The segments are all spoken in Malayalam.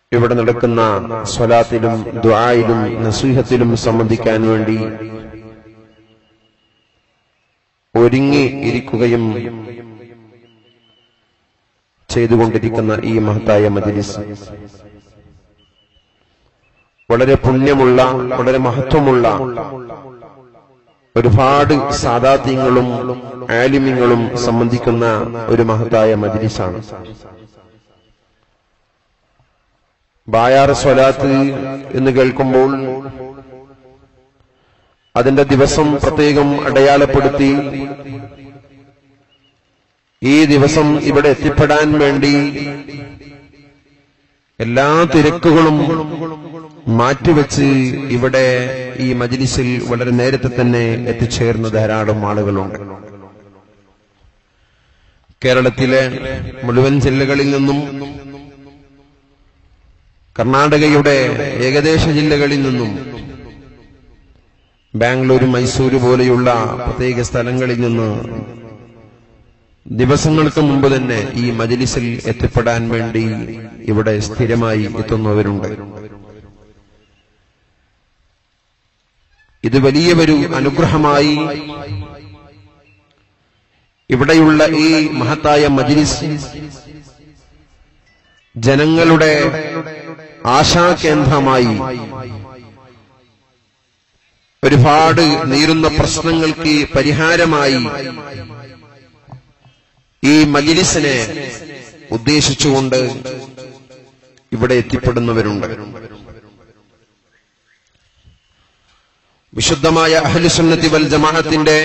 ഇവിടെ നടക്കുന്ന സ്വലാത്തിലും ദ്വായിലും നസീഹത്തിലും സംബന്ധിക്കാൻ വേണ്ടി ഒരുങ്ങി ഇരിക്കുകയും ചെയ്തുകൊണ്ടിരിക്കുന്ന ഈ മഹത്തായ മജ്ലിസ് വളരെ പുണ്യമുള്ള വളരെ മഹത്വമുള്ള ഒരുപാട് സാദാത്യങ്ങളും ആലിമ്യങ്ങളും സംബന്ധിക്കുന്ന ഒരു മഹത്തായ മജ്ലിസാണ് ബായാർ സ്വലാത്ത് എന്ന് കേൾക്കുമ്പോൾ അതിന്റെ ദിവസം പ്രത്യേകം അടയാളപ്പെടുത്തി ഈ ദിവസം ഇവിടെ എത്തിപ്പെടാൻ വേണ്ടി എല്ലാ തിരക്കുകളും മാറ്റിവെച്ച് ഇവിടെ ഈ മജ്ലിസിൽ വളരെ നേരത്തെ തന്നെ എത്തിച്ചേർന്ന ധാരാളം ആളുകളുണ്ട് കേരളത്തിലെ മുഴുവൻ ജില്ലകളിൽ നിന്നും കർണാടകയുടെ ഏകദേശ ജില്ലകളിൽ നിന്നും ബാംഗ്ലൂർ മൈസൂര് പോലെയുള്ള പ്രത്യേക സ്ഥലങ്ങളിൽ നിന്ന് ദിവസങ്ങൾക്ക് മുമ്പ് തന്നെ ഈ മജ്ലിസിൽ എത്തിപ്പെടാൻ വേണ്ടി ഇവിടെ സ്ഥിരമായി എത്തുന്നവരുണ്ട് ഇത് വലിയ ഒരു അനുഗ്രഹമായി ഇവിടെയുള്ള ഈ മഹത്തായ മജ്ലിസ് ജനങ്ങളുടെ ആശാകേന്ദ്രമായി ഒരുപാട് നീറുന്ന പ്രശ്നങ്ങൾക്ക് പരിഹാരമായി ഈ മജിലിസിനെ ഉദ്ദേശിച്ചുകൊണ്ട് ഇവിടെ എത്തിപ്പെടുന്നവരുണ്ട് വിശുദ്ധമായ അഹ്ലുസുന്നത്തി വൽ ജമാഅത്തിന്റെ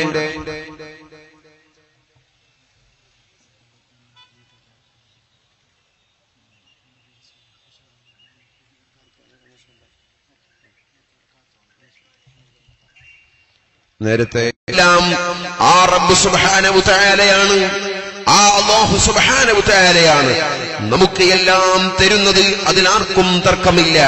നേരത്തെ എല്ലാം ആ റബ്ബ് സുബ്ഹാനഹു തആലയാണ് ആ അല്ലാഹു സുബ്ഹാനഹു തആലയാണ് നമുക്ക് എല്ലാം തരുന്നത് അതിനാർക്കും തർക്കമില്ല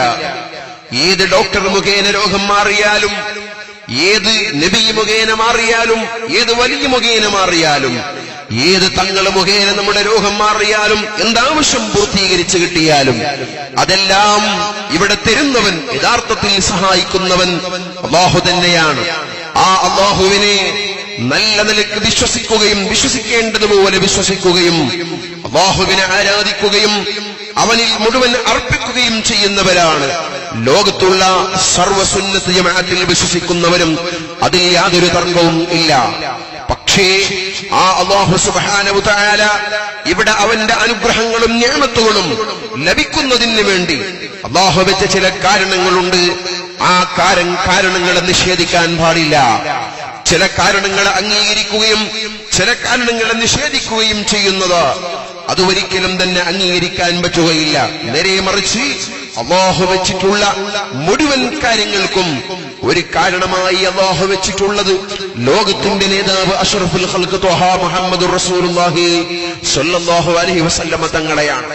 ഏത് ഡോക്ടർ മുഖേന രോഗം മാറിയാലും ഏത് നബി മുഖേന മാറിയാലും ഏത് വലിയ മുഖേന മാറിയാലും ഏത് തങ്ങൾ മുഖേന നമ്മുടെ രോഗം മാറിയാലും എന്താവശ്യം പൂർത്തീകരിച്ചു കിട്ടിയാലും അതെല്ലാം ഇവിടെ തരുന്നവൻ യഥാർത്ഥത്തിൽ സഹായിക്കുന്നവൻ അള്ളാഹു തന്നെയാണ് ആ അള്ളാഹുവിനെ നല്ല നിലക്ക് വിശ്വസിക്കുകയും വിശ്വസിക്കേണ്ടതുപോലെ വിശ്വസിക്കുകയും അള്ളാഹുവിനെ ആരാധിക്കുകയും അവനിൽ മുഴുവൻ അർപ്പിക്കുകയും ചെയ്യുന്നവരാണ് ലോകത്തുള്ള സർവസുന്നത്ത് ജമാഅത്തിൽ വിശ്വസിക്കുന്നവരും അതിൽ യാതൊരു തർക്കവും ഇല്ല പക്ഷേ ആ അള്ളാഹു സുബ്ഹാനഹു തആല ഇവിടെ അവന്റെ അനുഗ്രഹങ്ങളും ഞാമത്തുകളും ലഭിക്കുന്നതിന് വേണ്ടി അള്ളാഹു വെച്ച ചില കാരണങ്ങളുണ്ട് ആ കാരൻ കാരണങ്ങളെ നിഷേധിക്കാൻ പാടില്ല ചില കാരണങ്ങളെ അംഗീകരിക്കുകയും ചില കാരണങ്ങളെ നിഷേധിക്കുകയും ചെയ്യുന്നത് അത് ഒരിക്കലും തന്നെ അംഗീകരിക്കാൻ പറ്റുകയില്ല നേരെ മറിച്ച് അള്ളാഹു വെച്ചിട്ടുള്ള മുഴുവൻ കാര്യങ്ങൾക്കും ഒരു കാരണമായി അള്ളാഹു വെച്ചിട്ടുള്ളത് ലോകത്തിന്റെ നേതാവ് അഷ്റഫുൽ ഖൽഖ് ത്വഹ മുഹമ്മദ് റസൂലുള്ളാഹി സ്വല്ലല്ലാഹു അലൈഹി വസല്ലമ തങ്ങളെയാണ്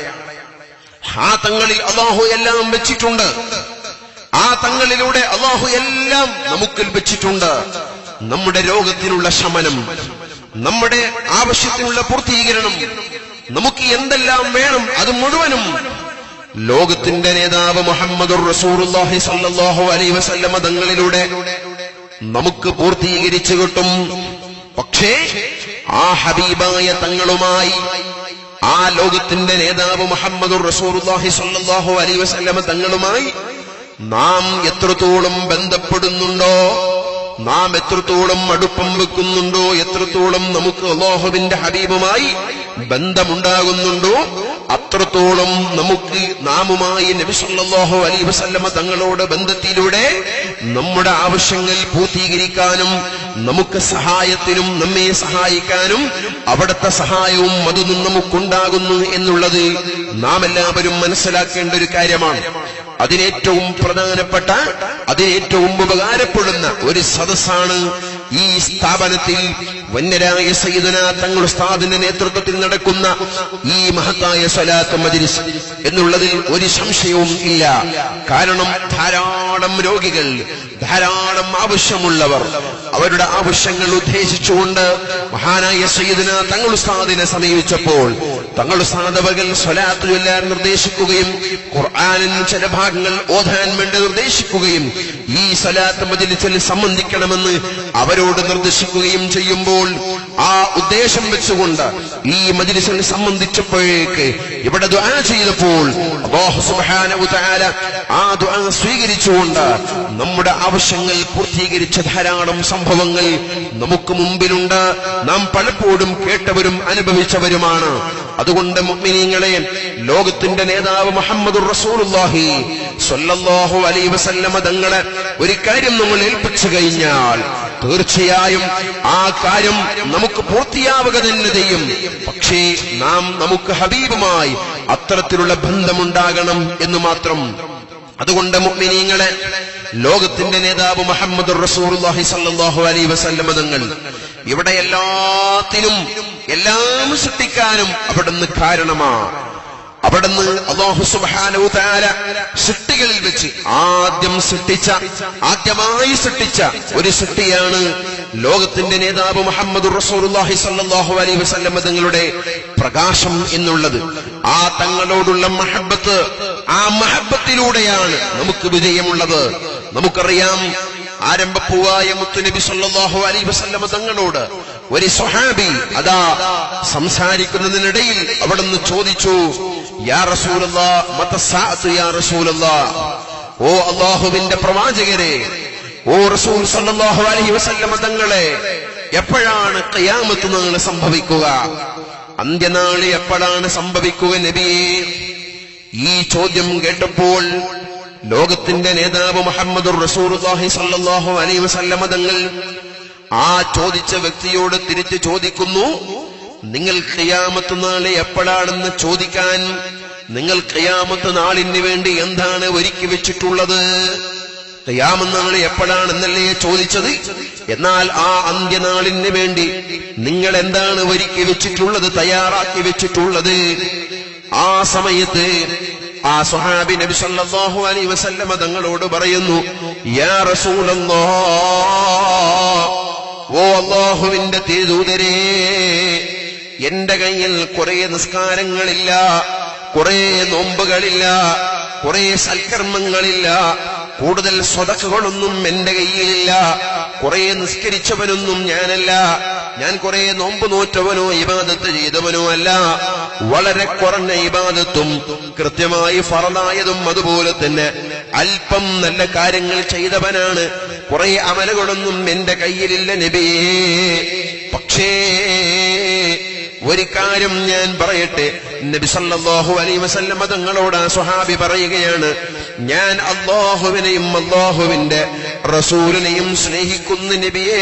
ആ തങ്ങളിൽ അള്ളാഹു എല്ലാം വെച്ചിട്ടുണ്ട് ആ തങ്ങളിലൂടെ അള്ളാഹു എല്ലാം നമുക്ക് വെച്ചിട്ടുണ്ട് നമ്മുടെ രോഗത്തിനുള്ള ശമനം നമ്മുടെ ആവശ്യത്തിനുള്ള പൂർത്തീകരണം നമുക്ക് എന്തെല്ലാം വേണം അത് മുഴുവനും ലോകത്തിന്റെ നേതാവ് മുഹമ്മദ് റസൂറുല്ലാഹി സല്ലല്ലാഹു അലൈഹി വസല്ലമ തങ്ങളിലൂടെ നമുക്ക് പൂർത്തീകരിച്ചു കിട്ടും പക്ഷേ ആ ഹബീബായ തങ്ങളുമായി ആ ലോകത്തിന്റെ നേതാവ് മുഹമ്മദ് റസൂറുല്ലാഹി സല്ലല്ലാഹു അലൈഹി വസല്ലമ തങ്ങളുമായി നാം എത്രത്തോളം ബന്ധപ്പെടുന്നുണ്ടോ നാം എത്രത്തോളം അടുപ്പം വെക്കുന്നുണ്ടോ എത്രത്തോളം നമുക്ക് അള്ളാഹുവിന്റെ ഹബീബുമായി ബന്ധമുണ്ടാകുന്നുണ്ടോ അത്രത്തോളം നമുക്ക് നാമുമായി നബി സല്ലല്ലാഹു അലൈഹി വസല്ലമ തങ്ങളോട് ബന്ധത്തിലൂടെ നമ്മുടെ ആവശ്യങ്ങൾ പൂർത്തീകരിക്കാനും നമുക്ക് സഹായത്തിനും നമ്മെ സഹായിക്കാനും അവിടുത്തെ സഹായവും അതും നമുക്കുണ്ടാകുന്നു എന്നുള്ളത് നാം എല്ലാവരും മനസ്സിലാക്കേണ്ട ഒരു കാര്യമാണ് അതിനേറ്റവും പ്രധാനപ്പെട്ട അതിനേറ്റവും ഉപകാരപ്പെടുന്ന ഒരു സദസ്സാണ് ഈ സ്ഥാപനത്തിൽ വന്യരായ സയ്യിദന തങ്ങൾ ഉസ്താദിന്റെ നേതൃത്വത്തിൽ നടക്കുന്ന ഈ മഹത്തായ സ്വലാത്ത് മജ്ലിസ് എന്നുള്ളതിൽ ഒരു സംശയവും ഇല്ല കാരണം ധാരാളം രോഗികൾ ധാരാളം ആവശ്യമുള്ളവർ അവരുടെ ആവശ്യങ്ങൾ ഉദ്ദേശിച്ചുകൊണ്ട് മഹാനായ സയ്യിദന തങ്ങൾ ഉസ്താദിനെ സമീപിച്ചപ്പോൾ തങ്ങളുടെ സാധവകൾ സ്വലാത്ത് ചൊല്ലാൻ നിർദ്ദേശിക്കുകയും ഖുർആാനിൻ ചില ഭാഗങ്ങൾ ഓതാൻ വേണ്ടി നിർദ്ദേശിക്കുകയും ഈ സ്വലാത്ത് മജിലിസിൽ സംബന്ധിക്കണമെന്ന് അവരോട് നിർദ്ദേശിക്കുകയും ചെയ്യുമ്പോൾ ആ ഉദ്ദേശം വെച്ചുകൊണ്ട് ഈ മജിലിസിൽ സംബന്ധിച്ചപ്പോഴേക്ക് ഇവിടെ ദുആ ചെയ്തപ്പോൾ അല്ലാഹു സുബ്ഹാനഹു തആല ആ ദുആ സ്വീകരിച്ചുകൊണ്ട് നമ്മുടെ ആവശ്യങ്ങൾ പൂർത്തീകരിച്ച ധാരാളം സംഭവങ്ങൾ നമുക്ക് മുമ്പിലുണ്ട് നാം പലപ്പോഴും കേട്ടവരും അനുഭവിച്ചവരുമാണ് അതുകൊണ്ട് മുഅ്മിനീങ്ങളെ ലോകത്തിന്റെ നേതാവ് മുഹമ്മദ് റസൂലുള്ളാഹി സ്വല്ലല്ലാഹു അലൈഹി വസല്ലമ തങ്ങളെ ഒരു കാര്യം നമ്മൾ ഏൽപ്പിച്ചു കഴിഞ്ഞാൽ തീർച്ചയായും ആ കാര്യം നമുക്ക് പൂർത്തിയാവുക തന്നെ ചെയ്യും പക്ഷേ നാം നമുക്ക് ഹബീബുമായി അത്തരത്തിലുള്ള ബന്ധമുണ്ടാകണം എന്ന് മാത്രം അതുകൊണ്ട് മുഅ്മിനീങ്ങളെ ലോകത്തിന്റെ നേതാവ് മുഹമ്മദ് റസൂലുള്ളാഹി സ്വല്ലല്ലാഹു അലൈഹി വസല്ലമ തങ്ങൾ ഇവിടെ എല്ലാത്തിനും എല്ലാം സൃഷ്ടിക്കാനും അവിടുന്ന് കാരണമാണ് അവിടുന്ന് അള്ളാഹു സുബ്ഹാനഹു തആല സൃഷ്ടികളിൽ വെച്ച് ആദ്യം സൃഷ്ടിച്ച ആദ്യമായി സൃഷ്ടിച്ച ഒരു സൃഷ്ടിയാണ് ലോകത്തിന്റെ നേതാവ് മുഹമ്മദ് റസൂലുള്ളാഹി സ്വല്ലല്ലാഹു അലൈഹി വസല്ലം തങ്ങളുടെ പ്രകാശം എന്നുള്ളത് ആ തങ്ങളോടുള്ള മഹബത്ത് ആ മഹബത്തിലൂടെയാണ് നമുക്ക് വിജയമുള്ളത് നമുക്കറിയാം ആരംഭപ്പൂവായ മുത്തുനബി സല്ലല്ലാഹു അലൈഹി വസല്ലമ തങ്ങളോട് ഒരു സ്വഹാബി അതാ സംസാരിക്കുന്നതിനിടയിൽ അവിടുന്ന് ചോദിച്ചു യാ റസൂലല്ലാ മതസാഅത്ത് യാ റസൂലല്ലാ ഓ അള്ളാഹുവിന്റെ പ്രവാചകരെ ഓ റസൂൽ സല്ലല്ലാഹു അലൈഹി വസല്ലമ തങ്ങളെ എപ്പോഴാണ് ഖിയാമത്ത് നാൾ സംഭവിക്കുക അന്ത്യനാള് എപ്പോഴാണ് സംഭവിക്കുക നബിയെ ഈ ചോദ്യം കേട്ടപ്പോൾ ലോകത്തിന്റെ നേതാവ് മുഹമ്മദ് റസൂർഹി സല്ലാഹു അലൈ വസല്ലമ തങ്ങൾ ആ ചോദിച്ച വ്യക്തിയോട് തിരിച്ചു ചോദിക്കുന്നു നിങ്ങൾ ഖിയാമത്ത് നാളെ എപ്പോഴാണെന്ന് ചോദിക്കാൻ നിങ്ങൾ ഖിയാമത്ത് നാളിന് വേണ്ടി എന്താണ് ഒരുക്കി വെച്ചിട്ടുള്ളത് ഖിയാമനാള് എപ്പോഴാണെന്നല്ലേ ചോദിച്ചത് എന്നാൽ ആ അന്ത്യനാളിന് വേണ്ടി നിങ്ങൾ എന്താണ് ഒരുക്കി വെച്ചിട്ടുള്ളത് തയ്യാറാക്കി വെച്ചിട്ടുള്ളത് ആ സമയത്ത് ആ സുഹാബി നബി സല്ലല്ലാഹു അലൈഹി വസല്ലമ തങ്ങളോട് പറയുന്നു യാ റസൂലല്ലാഹ് ഓ അള്ളാഹുവിന്റെ തിരുദൂതരേ എന്റെ കയ്യിൽ കുറെ നിസ്കാരങ്ങളില്ല കുറെ നോമ്പുകളില്ല കുറെ സൽക്കർമ്മങ്ങളില്ല കൂടുതൽ സ്വതക്കുകളൊന്നും എന്റെ കയ്യിലില്ല കുറെ നിസ്കരിച്ചവനൊന്നും ഞാനല്ല ഞാൻ കുറെ നോമ്പ് നോറ്റവനോ ഇബാദത്ത് ചെയ്തവനോ അല്ല വളരെ കുറഞ്ഞ ഇബാദത്തും കൃത്യമായി ഫറലായതും അതുപോലെ തന്നെ അല്പം നല്ല കാര്യങ്ങൾ ചെയ്തവനാണ് കുറെ അമലുകളൊന്നും എന്റെ കയ്യിലില്ല നബിയേ പക്ഷേ ഒരു കാര്യം ഞാൻ പറയട്ടെ നബി സല്ലല്ലാഹു അലൈഹി വസല്ലമ തങ്ങളോട് ആ സ്വഹാബി പറയുകയാണ് ഞാൻ അള്ളാഹുവിനെയും അള്ളാഹുവിന്റെ റസൂലിനെയും സ്നേഹിക്കുന്ന നബിയേ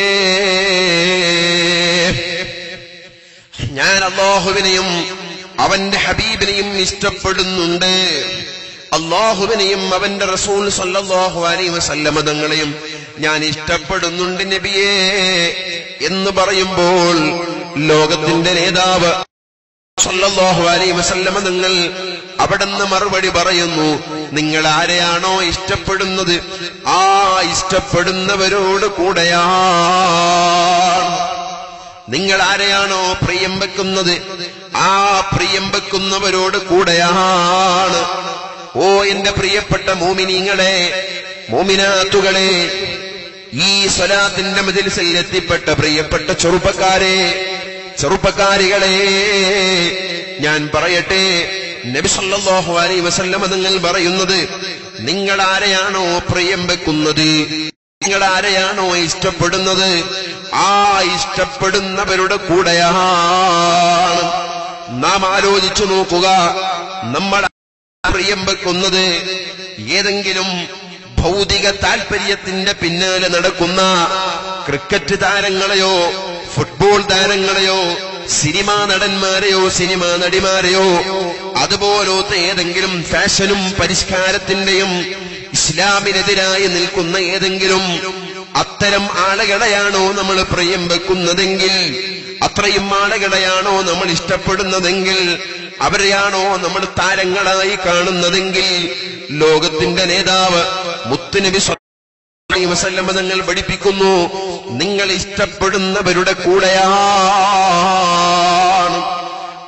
ഞാൻ അള്ളാഹുവിനെയും അവന്റെ ഹബീബിനെയും ഇഷ്ടപ്പെടുന്നുണ്ട് അള്ളാഹുവിനെയും അവന്റെ റസൂൽ സല്ലല്ലാഹു അലൈഹി വസല്ലമ തങ്ങളെയും ഞാൻ ഇഷ്ടപ്പെടുന്നുണ്ട് നബിയേ എന്ന് പറയുമ്പോൾ ലോകത്തിന്റെ നേതാവ് സല്ലല്ലാഹു അലൈഹി വസല്ലമ നിങ്ങൾ അവിടുന്ന് മറുപടി പറയുന്നു നിങ്ങൾ ആരെയാണോ ഇഷ്ടപ്പെടുന്നത് ആ ഇഷ്ടപ്പെടുന്നവരോട് കൂടെയാണ് നിങ്ങൾ ആരെയാണോ പ്രിയം വെക്കുന്നത് ആ പ്രിയം വെക്കുന്നവരോട് കൂടെയാണ് ഓ എന്റെ പ്രിയപ്പെട്ട മോമിനിങ്ങളെ മോമിനാത്തുകളെ ഈ സ്വലാത്തിന്റെ മജിൽസിൽ എത്തിപ്പെട്ട പ്രിയപ്പെട്ട ചെറുപ്പക്കാരെ ചെറുപ്പക്കാരികളെ ഞാൻ പറയട്ടെ നബി സല്ലല്ലാഹു അലൈഹി വസല്ലമ നിങ്ങൾ പറയുന്നത് നിങ്ങൾ ആരെയാണോ പ്രിയം വെക്കുന്നത് നിങ്ങൾ ആരെയാണോ ഇഷ്ടപ്പെടുന്നത് ആ ഇഷ്ടപ്പെടുന്നവരുടെ കൂടെയാണ് നാം ആലോചിച്ചു നോക്കുക നമ്മൾ പ്രിയം വെക്കുന്നത് ഏതെങ്കിലും ഭൗതിക താൽപര്യത്തിന്റെ പിന്നാലെ നടക്കുന്ന ക്രിക്കറ്റ് താരങ്ങളെയോ ഫുട്ബോൾ താരങ്ങളെയോ സിനിമാ നടന്മാരെയോ സിനിമാ നടിമാരെയോ അതുപോലത്തെ ഏതെങ്കിലും ഫാഷനും പരിഷ്കാരത്തിന്റെയും ഇസ്ലാമിനെതിരായി നിൽക്കുന്ന ഏതെങ്കിലും അത്തരം ആളുകളെയാണോ നമ്മൾ പ്രിയം വെക്കുന്നതെങ്കിൽ അത്രയും ആളുകളെയാണോ നമ്മൾ ഇഷ്ടപ്പെടുന്നതെങ്കിൽ അവരെയാണോ നമ്മൾ താരങ്ങളായി കാണുന്നതെങ്കിൽ ലോകത്തിന്റെ നേതാവ് മുത്തുനബി സ്വല്ലല്ലാഹു വസല്ലമ തങ്ങൾ പഠിപ്പിക്കുന്നു നിങ്ങൾ ഇഷ്ടപ്പെടുന്നവരുടെ കൂടെയാണ്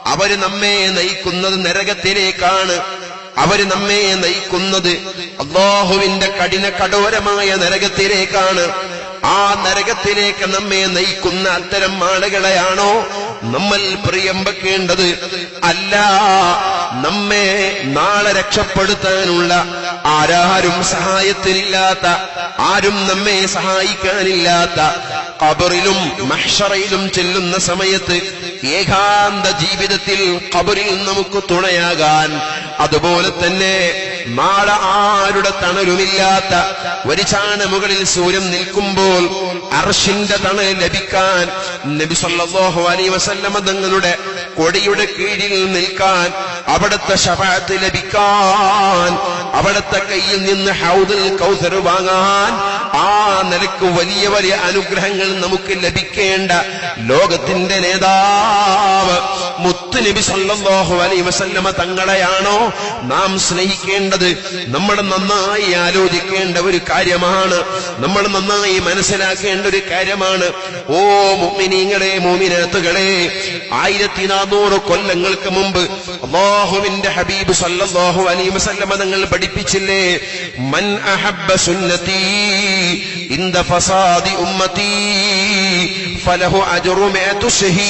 അവര് നമ്മെ നയിക്കുന്നത് നരകത്തിലേക്കാണ് അവര് നമ്മെ നയിക്കുന്നത് അള്ളാഹുവിന്റെ കഠിന കഠോരമായ നരകത്തിലേക്കാണ് ആ നരകത്തിലേക്ക് നമ്മെ നയിക്കുന്ന അത്തരം ആളുകളെയാണോ നമ്മൾ പ്രിയം വെക്കേണ്ടത് അല്ല നമ്മെ നാളെ രക്ഷപ്പെടുത്താനുള്ള ആരാരും സഹായത്തിനില്ലാത്ത ആരും നമ്മെ സഹായിക്കാനില്ലാത്ത കബറിലും മഹ്ഷറയിലും ചെല്ലുന്ന സമയത്ത് ഏകാന്ത ജീവിതത്തിൽ കബറിൽ നമുക്ക് തുണയാകാൻ അതുപോലെ തന്നെ നാളെ ആരുടെ തണലുമില്ലാത്ത ഒരു ചാണ മുകളിൽ സൂര്യൻ നിൽക്കുമ്പോൾ അർഷിന്റെ തണൽ ലഭിക്കാൻ നബി സല്ലല്ലാഹു അലൈഹി വസല്ലമ തങ്ങളുടെ കൊടിയുടെ കീഴിൽ നിൽക്കാൻ അവിടുത്തെ ശഫാത്ത് ലഭിക്കാൻ അവിടുത്തെ കയ്യിൽ നിന്ന് ഹൗദുൽ കൗസർ വാങ്ങാൻ ആ നിലക്ക് വലിയ വലിയ അനുഗ്രഹങ്ങൾ നമുക്ക് ലഭിക്കേണ്ട ലോകത്തിന്റെ നേതാവ് മുത്തുനബി സല്ലല്ലാഹു അലൈഹി വസല്ലമ തങ്ങളെയാണോ നാം സ്നേഹിക്കേണ്ടത് നമ്മൾ നന്നായി ആലോചിക്കേണ്ട ഒരു കാര്യമാണ് നമ്മൾ നന്നായി മനസ്സിലാക്കേണ്ട ഒരു കാര്യമാണ് ഓ മുഅ്മിനീങ്ങളെ മോമിനാത്തുകളെ ആയിരത്തി നാനൂറ് കൊല്ലങ്ങൾക്ക് മുമ്പ് അള്ളാഹുവിന്റെ ഹബീബ് സല്ലല്ലാഹു അലൈഹി വസല്ലമ തങ്ങൾ പഠിപ്പിച്ചില്ലേ മൻ അഹബ്ബ സുന്നതി ഇന്ദ ഫസാദി ഉമ്മതി ഫലഹു അജ്റു മിഅതു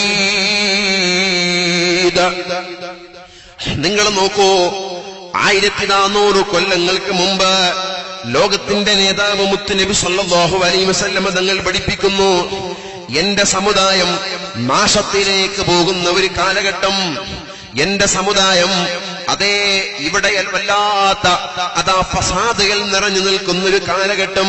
ഷഹീദ നിങ്ങൾ നോക്കൂ ആയിരത്തി നാനൂറ് കൊല്ലങ്ങൾക്ക് മുമ്പ് ലോകത്തിന്റെ നേതാവ് മുത്ത് നബി സല്ലല്ലാഹു അലൈഹി വസല്ലമ തങ്ങൾ പഠിപ്പിക്കുന്നു എന്റെ സമുദായം നാശത്തിലേക്ക് പോകുന്ന ഒരു കാലഘട്ടം എന്റെ സമുദായം അതേ ഇവിടെ വല്ലാത്ത അതാ ഫസാദുകൾ നിറഞ്ഞു നിൽക്കുന്ന ഒരു കാലഘട്ടം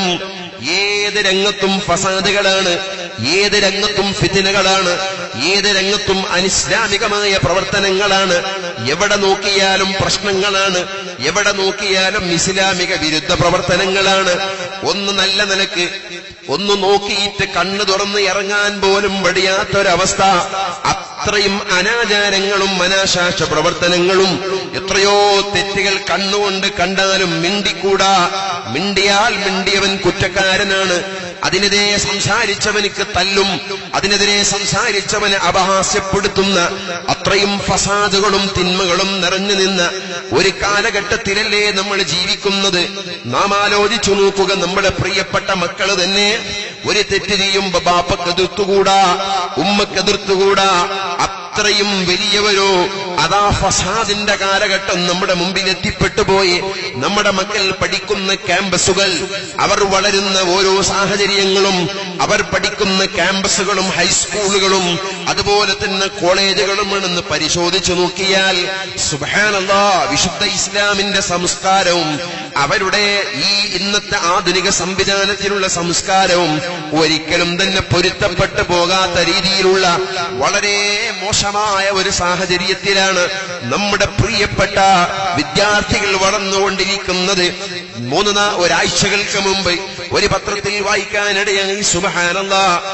ഏത് രംഗത്തും ഫസാദുകളാണ് ഏത് രംഗത്തും ഫിത്തിനകളാണ് ഏത് രംഗത്തും അനിസ്ലാമികമായ പ്രവർത്തനങ്ങളാണ് എവിടെ നോക്കിയാലും പ്രശ്നങ്ങളാണ് എവിടെ നോക്കിയാലും ഇസ്ലാമിക വിരുദ്ധ പ്രവർത്തനങ്ങളാണ് ഒന്ന് നല്ല നിലക്ക് ഒന്ന് നോക്കിയിട്ട് കണ്ണു തുറന്ന് ഇറങ്ങാൻ പോലും വടിയാത്തൊരവസ്ഥ അത്രയും അനാചാരങ്ങളും അനാശാസ പ്രവർത്തനങ്ങളും എത്രയോ തെറ്റുകൾ കണ്ണുകൊണ്ട് കണ്ടാലും മിണ്ടിക്കൂടാ മിണ്ടിയാൽ മിണ്ടിയവൻ കുറ്റക്കാരനാണ് അതിനെതിരെ സംസാരിച്ചവനിക്ക് തല്ലും അതിനെതിരെ സംസാരിച്ചവനെ അപഹാസ്യപ്പെടുത്തുന്ന അത്രയും ഫസാദുകളും തിന്മകളും നിറഞ്ഞു നിന്ന ഒരു കാലഘട്ടത്തിലല്ലേ നമ്മൾ ജീവിക്കുന്നത് നാം ആലോചിച്ചു നോക്കുക നമ്മുടെ പ്രിയപ്പെട്ട മക്കൾ തന്നെ ഒരു തെറ്റ് ചെയ്യുമ്പോ ബാപ്പക്കെതിർത്തുകൂടാ ഉമ്മക്കെതിർത്തുകൂടാ അത്രയും വലിയവരോ അതാ ഫസാദിന്റെ കാലഘട്ടം നമ്മുടെ മുമ്പിൽ എത്തിപ്പെട്ടു പോയി നമ്മുടെ മക്കൾ പഠിക്കുന്ന ക്യാമ്പസുകൾ അവർ വളരുന്ന ഓരോ സാഹചര്യങ്ങളും അവർ പഠിക്കുന്ന ക്യാമ്പസുകളും ഹൈസ്കൂളുകളും അതുപോലെ തന്നെ കോളേജുകളുമാണെന്ന് പരിശോധിച്ചു നോക്കിയാൽ സുബാനല്ലാ വിശുദ്ധ ഇസ്ലാമിന്റെ സംസ്കാരവും അവരുടെ ഈ ഇന്നത്തെ ആധുനിക സംവിധാനത്തിലുള്ള സംസ്കാരവും ഒരിക്കലും തന്നെ പൊരുത്തപ്പെട്ടു പോകാത്ത രീതിയിലുള്ള വളരെ മോശമായ ഒരു സാഹചര്യത്തിലാണ് നമ്മുടെ പ്രിയപ്പെട്ട വിദ്യാർത്ഥികൾ വളർന്നുകൊണ്ടിരിക്കുന്നത് മൂന്ന് നാ ഒരാഴ്ചകൾക്ക് മുമ്പ് ഒരു പത്രത്തിൽ വായിക്കാനിടയായി സുബഹാനല്ല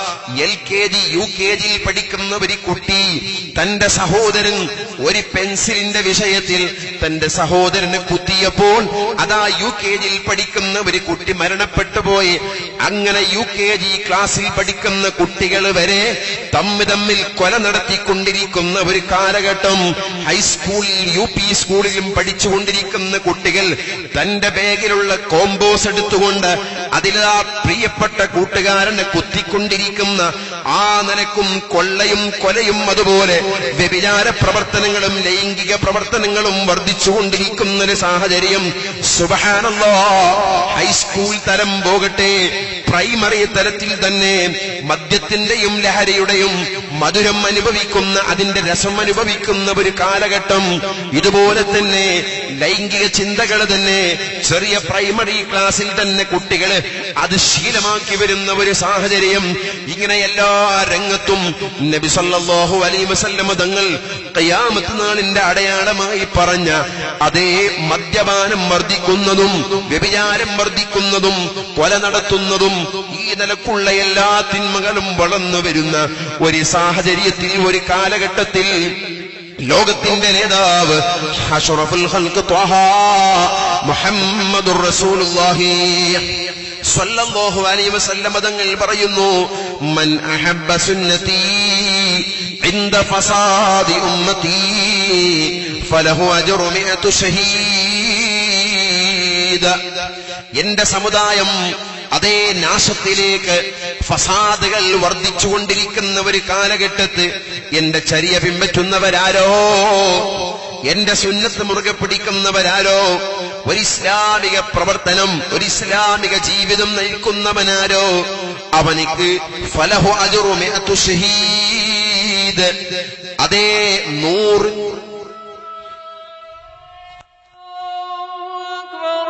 L K G U K ജിയിൽ പഠിക്കുന്ന ഒരു കുട്ടി തന്റെ സഹോദരൻ ഒരു പെൻസിലിന്റെ വിഷയത്തിൽ തന്റെ സഹോദരനെ കുത്തിയപ്പോൾ അതാ യു കെ ജിയിൽ പഠിക്കുന്ന ഒരു കുട്ടി മരണപ്പെട്ടു പോയി അങ്ങനെ യു കെ ജി ക്ലാസ്സിൽ പഠിക്കുന്ന കുട്ടികൾ വരെ തമ്മിൽ തമ്മിൽ കൊല നടത്തിക്കൊണ്ടിരിക്കുന്ന ഒരു കാലഘട്ടം ഹൈസ്കൂളിൽ യു പി സ്കൂളിലും പഠിച്ചുകൊണ്ടിരിക്കുന്ന കുട്ടികൾ തന്റെ ബാഗിലുള്ള കോമ്പോസ് എടുത്തുകൊണ്ട് അതിലാ പ്രിയപ്പെട്ട കൂട്ടുകാരനെ കുത്തിക്കൊണ്ടിരിക്കുന്ന ആ നിലക്കും കൊള്ളയും കൊലയും അതുപോലെ വ്യഭിചാര പ്രവർത്തനങ്ങളും ലൈംഗിക പ്രവർത്തനങ്ങളും വർദ്ധിച്ചുകൊണ്ടിരിക്കുന്ന ഒരു സാഹചര്യം സുബഹാനല്ലോ ഹൈസ്കൂൾ തലം പോകട്ടെ പ്രൈമറി തലത്തിൽ തന്നെ മദ്യത്തിന്റെയും ലഹരിയുടെയും മധുരം അനുഭവിക്കുന്ന അതിന്റെ രസം അനുഭവിക്കുന്ന ഒരു കാലഘട്ടം ഇതുപോലെ തന്നെ ലൈംഗിക ചിന്തകൾ തന്നെ ചെറിയ പ്രൈമറി ക്ലാസ്സിൽ തന്നെ കുട്ടികൾ അത് ശീലമാക്കി വരുന്ന ഒരു സാഹചര്യം ഇങ്ങനെ എല്ലാ രംഗത്തും നബി സല്ലല്ലാഹു അലൈഹി വസല്ലമ തങ്ങൾ ഖിയാമത്ത് നാളിന്റെ അടയാളമായി പറഞ്ഞ അതേ മദ്യപാനം വർദ്ധിക്കുന്നതും വ്യഭിചാരം വർദ്ധിക്കുന്നതും കൊല നടത്തുന്നതും ഈ നിലക്കുള്ള എല്ലാ തിന്മകളും വളർന്നു വരുന്ന ഒരു സാഹചര്യത്തിൽ ഒരു കാലഘട്ടത്തിൽ ലോകത്തിന്റെ നേതാവ് അഷ്റഫുൽ ഖൽഖ് ത്വഹ മുഹമ്മദുർ റസൂലുള്ളാഹി സ്വല്ലല്ലാഹു അലൈഹി വസല്ലം തങ്ങൾ പറയുന്നു മൻ അഹബ്ബ സുന്നതി عند فساد أمتي فله أجر مئة شهيد എന്റെ സമുദായം അതേ നാശത്തിലേക്ക് ഫസാദുകൾ വർദ്ധിച്ചുകൊണ്ടിരിക്കുന്ന ഒരു കാലഘട്ടത്ത് എന്റെ ചരിയ പിൻപറ്റുന്നവരാരോ എന്റെ സുന്നത്ത് മുറുകെ പിടിക്കുന്നവരാരോ ഒരു ഇസ്ലാമിക പ്രവർത്തനം ഒരു ഇസ്ലാമിക ജീവിതം നയിക്കുന്നവനാരോ അവനിക്ക് ഫലഹു അജുറുമേതു ഷഹീദ് അതേ നൂറ് أكبر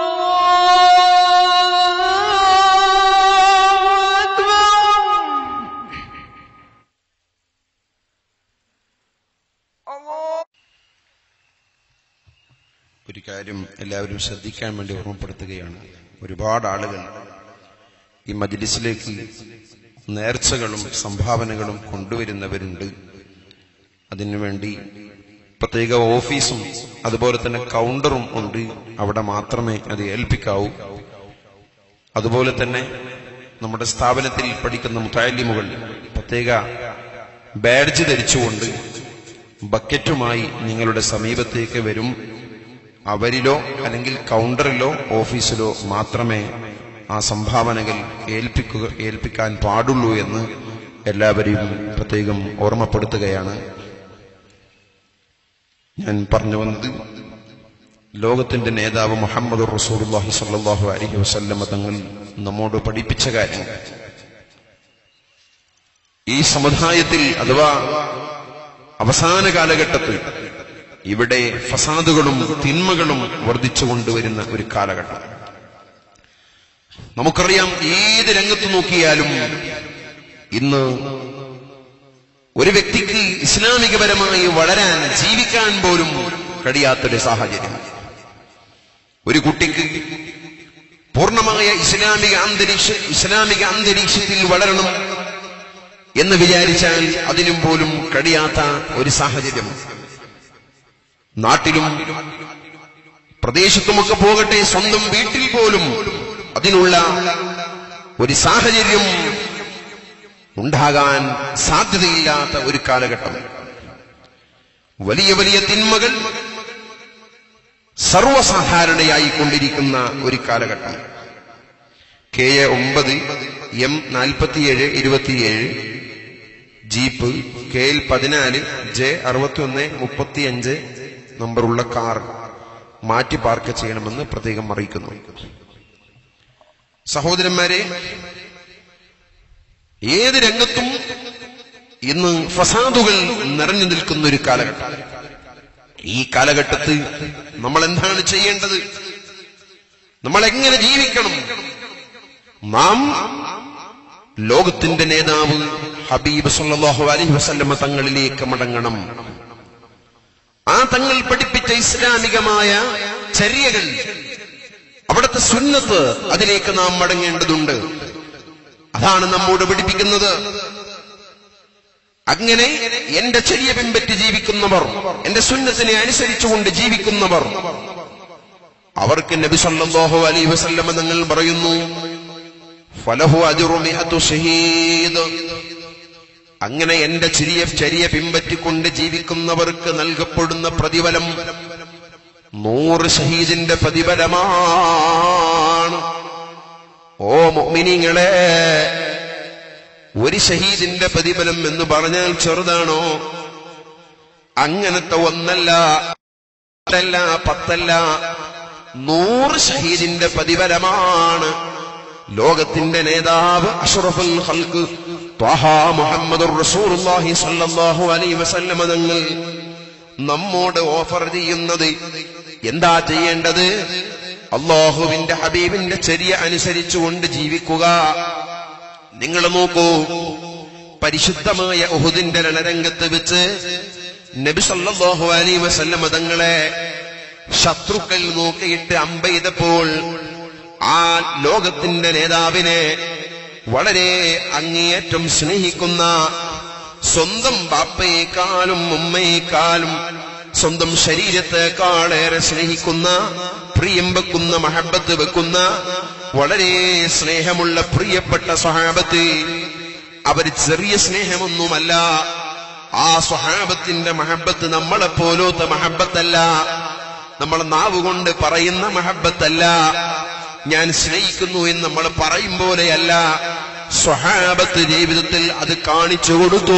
الله أكبر الله ഒരു കാര്യം എല്ലാവരും ശ്രദ്ധിക്കാൻ വേണ്ടി ഓർമ്മപ്പെടുത്തുകയാണ് ഒരുപാട് ആളുകൾ ഈ മജ്ലിസിലേക്ക് നേർച്ചകളും സംഭാവനകളും കൊണ്ടുവരുന്നവരുണ്ട് അതിനുവേണ്ടി പ്രത്യേക ഓഫീസും അതുപോലെ തന്നെ കൗണ്ടറും ഉണ്ട് അവിടെ മാത്രമേ അത് ഏൽപ്പിക്കാവൂ അതുപോലെ തന്നെ നമ്മുടെ സ്ഥാപനത്തിൽ പഠിക്കുന്ന മുത്താലിമുകൾ പ്രത്യേക ബാഡ്ജ് ധരിച്ചുകൊണ്ട് ബക്കറ്റുമായി നിങ്ങളുടെ സമീപത്തേക്ക് വരും അവരിലോ അല്ലെങ്കിൽ കൗണ്ടറിലോ ഓഫീസിലോ മാത്രമേ ആ സംഭാവനകൾ ഏൽപ്പിക്കുക ഏൽപ്പിക്കാൻ പാടുള്ളൂ എന്ന് എല്ലാവരെയും പ്രത്യേകം ഓർമ്മപ്പെടുത്തുകയാണ് ഞാൻ പറഞ്ഞു വന്നത് ലോകത്തിന്റെ നേതാവ് മുഹമ്മദ് റസൂലുള്ളാഹി സ്വല്ലല്ലാഹു അലൈഹി വസല്ലമ തങ്ങൾ നമ്മോട് പഠിപ്പിച്ച കാര്യങ്ങൾ ഈ സമുദായത്തിൽ അഥവാ അവസാന കാലഘട്ടത്തിൽ ഇവിടെ ഫസാദുകളും തിന്മകളും വർദ്ധിച്ചു കൊണ്ടുവരുന്ന ഒരു കാലഘട്ടം നമുക്കറിയാം ഏത് രംഗത്ത് നോക്കിയാലും ഇന്ന് ഒരു വ്യക്തിക്ക് ഇസ്ലാമികപരമായി വളരാൻ ജീവിക്കാൻ പോലും കഴിയാത്തൊരു സാഹചര്യം ഒരു കുട്ടിക്ക് പൂർണ്ണമായ ഇസ്ലാമിക അന്തരീക്ഷ ഇസ്ലാമിക അന്തരീക്ഷത്തിൽ വളരണം എന്ന് വിചാരിച്ചാൽ അതിനും പോലും കഴിയാത്ത ഒരു സാഹചര്യം നാട്ടിലും പ്രദേശത്തുമൊക്കെ പോകട്ടെ സ്വന്തം വീട്ടിൽ പോലും അതിനുള്ള ഒരു സാഹചര്യം ഉണ്ടാകാൻ സാധ്യതയില്ലാത്ത ഒരു കാലഘട്ടം വലിയ വലിയ തിന്മകൾ സർവസാധാരണയായി കൊണ്ടിരിക്കുന്ന ഒരു കാലഘട്ടം കെ എ ഒമ്പത് എം നാൽപ്പത്തിയേഴ് ഇരുപത്തിയേഴ് ജീപ്പ് കെ എൽ പതിനാല് ജെ അറുപത്തിയൊന്ന് മുപ്പത്തിയഞ്ച് നമ്പറുള്ള കാർ മാറ്റി പാർക്ക് ചെയ്യണമെന്ന് പ്രത്യേകം അറിയിക്കുന്നു സഹോദരന്മാരെ ഏത് രംഗത്തും ഇന്ന് ഫസാദുകൾ നിറഞ്ഞു നിൽക്കുന്ന ഒരു കാലഘട്ടം ഈ കാലഘട്ടത്തിൽ നമ്മൾ എന്താണ് ചെയ്യേണ്ടത് നമ്മൾ എങ്ങനെ ജീവിക്കണം നാം ലോകത്തിന്റെ നേതാവ് ഹബീബ് സല്ലല്ലാഹു അലൈഹി വസല്ലമ തങ്ങളിലേക്ക് മടങ്ങണം ആ തങ്ങൾ പഠിപ്പിച്ച ഇസ്ലാമികമായ ചര്യകൾ അവിടുത്തെ സുന്നത്ത് അതിലേക്ക് നാം മടങ്ങേണ്ടതുണ്ട് അതാണ് നമ്മോട് പഠിപ്പിക്കുന്നത് അങ്ങനെ എന്റെ ചെറിയ പിൻപറ്റി ജീവിക്കുന്നവർ എന്റെ സുന്നത്തിനെ അനുസരിച്ചുകൊണ്ട് ജീവിക്കുന്നവർ അവർക്ക് നബി സല്ലല്ലാഹു അലൈഹി വസല്ലമ തങ്ങൾ പറയുന്നു ഫലഹു അജ്റു മിഅതു ഷഹീദ് അങ്ങനെ എന്റെ ചെറിയ ചരിയ പിൻപറ്റിക്കൊണ്ട് ജീവിക്കുന്നവർക്ക് നൽകപ്പെടുന്ന പ്രതിഫലം നൂറ് ഷഹീദിന്റെ പ്രതിഫലമാണ് ഓ മോമിനിങ്ങളെ ഒരു ഷഹീദിന്റെ പ്രതിഫലം എന്ന് പറഞ്ഞാൽ ചെറുതാണോ അങ്ങനത്തെ ഒന്നല്ല പത്തല്ല പത്തല്ല നൂറ് ഷഹീദിന്റെ പ്രതിഫലമാണ് ലോകത്തിന്റെ നേതാവ് അഷ്റഫുൽ ഖൽക്ക് ത്വഹ മുഹമ്മദുർ റസൂലുള്ളാഹി സ്വല്ലല്ലാഹു അലൈഹി വസല്ലമ തങ്ങൾ നമ്മോട് ഓഫർ ചെയ്യുന്നത് എന്താ ചെയ്യേണ്ടത് അള്ളാഹുവിന്റെ ഹബീബിന്റെ ചര്യ അനുസരിച്ചുകൊണ്ട് ജീവിക്കുക നിങ്ങൾ നോക്കൂ പരിശുദ്ധമായ ഉഹുദിന്റെ രണരംഗത്ത് വെച്ച് നബി സല്ലല്ലാഹു അലൈഹി വസല്ലമ തങ്ങളെ ശത്രുക്കൾ നോക്കിയിട്ട് അമ്പെയ്തപ്പോൾ ആ ലോകത്തിന്റെ നേതാവിനെ വളരെ അങ്ങേയറ്റം സ്നേഹിക്കുന്ന സ്വന്തം ബാപ്പയെക്കാളും ഉമ്മയെക്കാളും സ്വന്തം ശരീരത്തെക്കാളേറെ സ്നേഹിക്കുന്ന പ്രിയം വെക്കുന്ന മഹബത്ത് വെക്കുന്ന വളരെ സ്നേഹമുള്ള പ്രിയപ്പെട്ട സഹാബത്ത് അവർ ചെറിയ സ്നേഹമൊന്നുമല്ല ആ സ്വഹാബത്തിന്റെ മഹബത്ത് നമ്മളെ പോലത്തെ മഹബത്തല്ല നമ്മൾ നാവ് കൊണ്ട് പറയുന്ന മഹബത്തല്ല ഞാൻ സ്നേഹിക്കുന്നു എന്ന് നമ്മൾ പറയും പോലെയല്ല സ്വഹാബത്ത് ജീവിതത്തിൽ അത് കാണിച്ചു കൊടുത്തു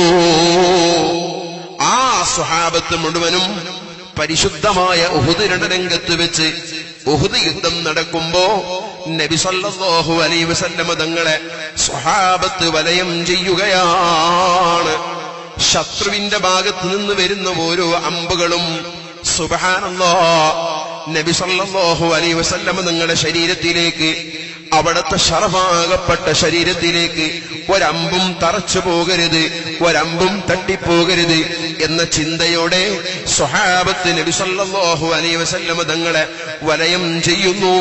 ആ സ്വഹാബത്ത് മുഴുവനും പരിശുദ്ധമായ ഉഹുദ് രണരംഗത്ത് വെച്ച് ഉഹുദ് യുദ്ധം നടക്കുമ്പോ നബി സല്ലല്ലാഹു അലൈഹി വസല്ലമ തങ്ങളെ സ്വഹാബത്ത് വലയം ചെയ്യുകയാണ് ശത്രുവിന്റെ ഭാഗത്ത് നിന്ന് വരുന്ന ഓരോ അമ്പുകളും സുബഹാനല്ലാ നബി സല്ലല്ലാഹു അലൈഹി വസല്ലമ നിങ്ങളുടെ ശരീരത്തിലേക്ക് അവിടത്തെ ശറമാകപ്പെട്ട ശരീരത്തിലേക്ക് ഒരമ്പും തറച്ചു പോകരുത് ഒരമ്പും തട്ടിപ്പോകരുത് എന്ന ചിന്തയോടെ സ്വഹാബത്ത് നബി സല്ലല്ലാഹു അലൈഹി വസല്ലമ തങ്ങളെ വലയം ചെയ്യുന്നു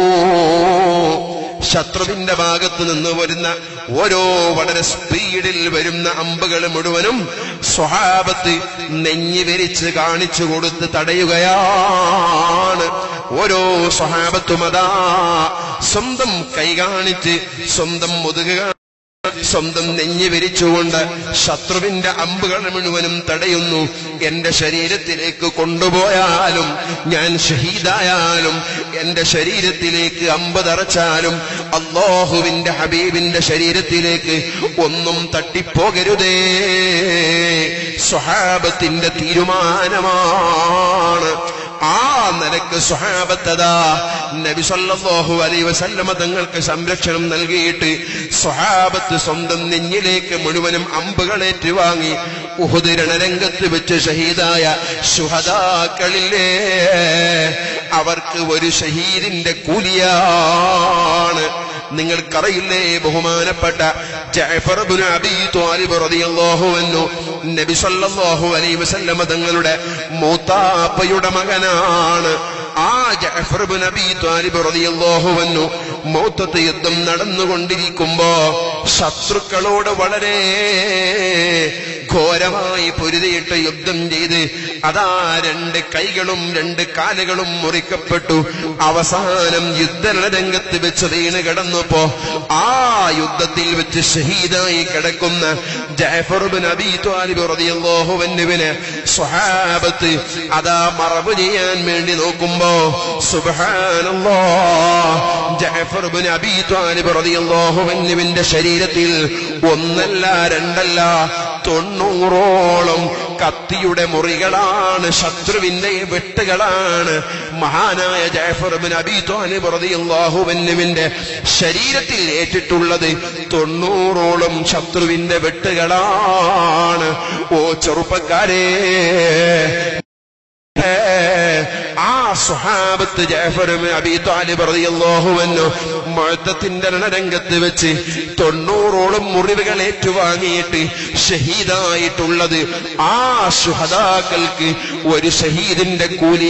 ശത്രുവിന്റെ ഭാഗത്ത് നിന്ന് വരുന്ന ഓരോ വളരെ സ്പീഡിൽ വരുന്ന അമ്പുകൾ മുഴുവനും സ്വഹാബത്ത് നെഞ്ഞി വിരിച്ച് കാണിച്ചു കൊടുത്ത് തടയുകയാണ് ഓരോ സ്വഹാബത്തും അതാ സ്വന്തം കൈ കാണിച്ച് സ്വന്തം മുതുക സ്വന്തം നെഞ്ഞി വിരിച്ചുകൊണ്ട് ശത്രുവിന്റെ അമ്പുകൾ മുഴുവനും തടയുന്നു എന്റെ ശരീരത്തിലേക്ക് കൊണ്ടുപോയാലും ഞാൻ ഷഹീദായാലും എന്റെ ശരീരത്തിലേക്ക് അമ്പ് തറച്ചാലും അള്ളാഹുവിന്റെ ഹബീബിന്റെ ശരീരത്തിലേക്ക് ഒന്നും തട്ടിപ്പോകരുതേ സ്വഹാബത്തിന്റെ തീരുമാനമാണ് ആ നിലക്ക് സ്വഹാബത്തതാ നബി സല്ലല്ലാഹു അലൈഹി വസല്ലമ തങ്ങൾക്ക് സംരക്ഷണം നൽകിയിട്ട് സ്വഹാബത്ത് സ്വന്തം നെഞ്ഞിലേക്ക് മുഴുവനും അമ്പുകൾ ഏറ്റുവാങ്ങി ഉഹുദ് രണരംഗത്ത് വെച്ച് ഷഹീദായ ശുഹദാക്കളില്ലേ അവർക്ക് ഒരു ഷഹീദിന്റെ കൂലിയാണ് നിങ്ങൾക്കറിയില്ലേ ബഹുമാനപ്പെട്ട ജഅഫർ ഇബ്നു അബീ ത്വാലിബ് റളിയല്ലാഹു അൻഹു നബി സല്ലല്ലാഹു അലൈഹി വസല്ലമ തങ്ങളുടെ മൂത്താപ്പയുടെ മകനാണ് ആ ജഅഫർ ഇബ്നു അബീ ത്വാലിബ് റളിയല്ലാഹു അൻഹു മൗത്തത്ത് യുദ്ധം നടന്നുകൊണ്ടിരിക്കുമ്പോ ശത്രുക്കളോട് വളരെ ഘോരമായി പൊരുതിയിട്ട് യുദ്ധം ചെയ്ത് അതാ രണ്ട് കൈകളും രണ്ട് കാലുകളും മുറിക്കപ്പെട്ടു അവസാനം യുദ്ധരണരംഗത്ത് വെച്ച് വീണ് കിടന്നപ്പോ ആ യുദ്ധത്തിൽ വെച്ച് ഷഹീദായി കിടക്കുന്ന ജാഫർ ബിൻ അബീ ത്വാലിബ് റളിയല്ലാഹു അൻഹുവിനെ സ്വഹാബത്ത് അതാ മറവ് ചെയ്യാൻ വേണ്ടി നോക്കുമ്പോ സുബ്ഹാനല്ലാഹ് ജാഫർ ബിൻ അബീ ത്വാലിബ് റളിയല്ലാഹു അൻഹുവിന്റെ ശരീരത്തിൽ ഒന്നല്ല രണ്ടല്ല തൊണ്ണൂറോളം കത്തിയുടെ മുറികളാണ് ശത്രുവിന്റെ വെട്ടുകളാണ് മഹാനായ ജാഫർ ബിൻ അബീ ത്വാലിബ് റളിയല്ലാഹു അൻഹുവിന്റെ ശരീരത്തിൽ ഏറ്റിട്ടുള്ളത് തൊണ്ണൂറോളം ശത്രുവിന്റെ വെട്ടുകളാണ് ഓ ചെറുപ്പക്കാരേ ആ സുഹാബത്ത് ജാഫർ അബി താലിബ് റളിയല്ലാഹു അൻഹു മുഅത്തത്തിന്റെ രണരംഗത്ത് വെച്ച് തൊണ്ണൂറോളം മുറിവുകൾ ഏറ്റുവാങ്ങിയിട്ട് ഷഹീദായിട്ടുള്ളത് ആ ശുഹദാക്കൾക്ക് ഒരു ഷഹീദിന്റെ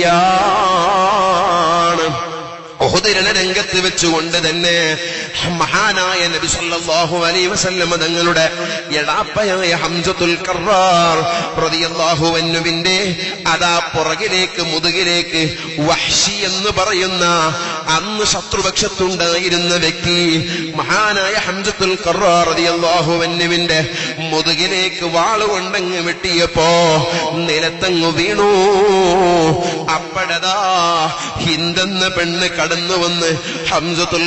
കൂലിയാണ് ഉഹുദിരണ രംഗത്ത് വെച്ചുകൊണ്ട് തന്നെ മഹാനായ നബി സല്ലല്ലാഹു അലൈഹി വസല്ലം തങ്ങളുടെ എടാപ്പയായ ഹംസത്തുൽ കറാർ റളിയല്ലാഹു അൻഹുവിന്റെ അതാ പുറകിലേക്ക് മുതുകിലേക്ക് വഹ്ഷി എന്ന് പറയുന്ന അന്ന് ശത്രുപക്ഷത്തുണ്ടായിരുന്ന വ്യക്തി മഹാനായ ഹംസത്തുൽ കറാർ റളിയല്ലാഹു അൻഹുവിന്റെ മുതുകിലേക്ക് വാളുകൊണ്ടങ്ങ് വെട്ടിയപ്പോ നിലത്തങ്ങ് വീണു അപ്പടതാ ഹിന്ദെന്ന പെണ്ണ് കടന്നു വന്ന് ഹംസത്തുൽ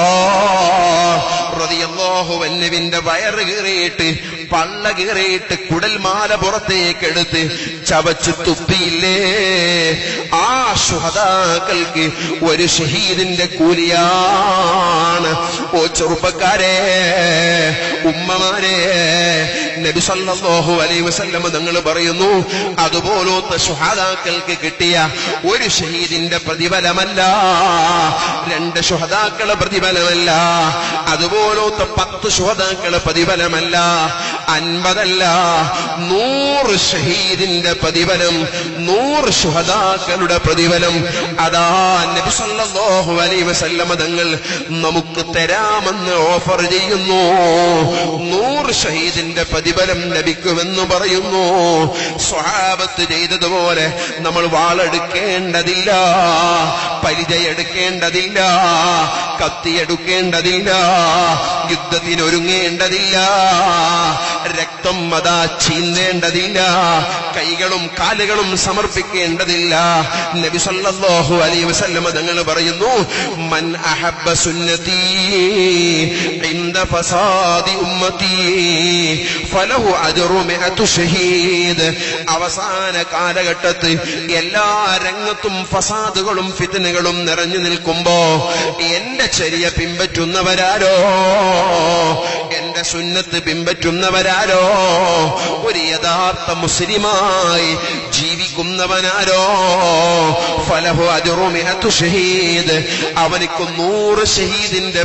റതിയല്ലാഹുവന്നുവിന്റെ വയറ് കീറിയിട്ട് പള്ള കീറിയിട്ട് കുടൽമാല പുറത്തേക്ക് എടുത്ത് ചവച്ച് തുപ്പിയില്ലേ ആ ശുഹതാക്കൾക്ക് ഒരു ഷഹീദിന്റെ കൂലിയാണ് ഓ ചെറുപ്പക്കാരെ ഉമ്മമാരെ നബി സല്ലല്ലാഹു അലൈഹി വസല്ലം തങ്ങൾ പറയുന്നു അതുപോലത്തെ ശുഹദാക്കൾക്ക് കിട്ടിയ ഒരു ഷഹീദിന്റെ പ്രതിഫലമല്ല രണ്ട് ശുഹദാക്കളെ പ്രതിഫലമല്ല അതുപോലത്തെ പത്ത് ശുഹദാക്കളെ പ്രതിഫലമല്ല അൻപതല്ല നൂറ് ഷഹീദിന്റെ പ്രതിഫലം നൂറ് ശുഹദാക്കളുടെ പ്രതിഫലം അതാ നബി സല്ലല്ലാഹു അലൈഹി വസല്ലം തങ്ങൾ നമുക്ക് തരാമെന്ന് ഓഫർ ചെയ്യുന്നു നൂറ് ഷഹീദിന്റെ പ്രതിഫലം ലഭിക്കുമെന്ന് പറയുന്നു സ്വഹാബത്ത് ചെയ്തതുപോലെ നമ്മൾ വാളെടുക്കേണ്ടതില്ല പരിചയെടുക്കേണ്ടതില്ല കത്തിയെടുക്കേണ്ടതില്ല യുദ്ധത്തിനൊരുങ്ങേണ്ടതില്ല രക്തം അതാ ചീന്തേണ്ടതില്ല കൈകളും കാലുകളും സമർപ്പിക്കേണ്ടതില്ല നബി സല്ലല്ലാഹു അലൈഹി വസല്ലമ തങ്ങൾ പറയുന്നു മൻ അഹബ്ബ സുന്നതി ഇൻദ ഫസാദി ഉമ്മതി ഫലഹു അജ്റു മിഅതു ഷഹീദ് അവസാന കാലഘട്ടത്ത് എല്ലാ രംഗത്തും ഫസാദുകളും ഫിത്നകളും നിറഞ്ഞു നിൽക്കുമ്പോ എന്റെ ചര്യ പിൻപറ്റുന്നവരാരോ എന്റെ സുന്നത്ത് പിൻപറ്റുന്നവരാരോ ഒരു യഥാർത്ഥ മുസ്ലിമായി ജീവിക്കുന്നവനാരോ ഫലഹു അജുറുമിഹത്തു ഷഹീദ് അവനിക്ക് നൂറ് ഷഹീദിന്റെ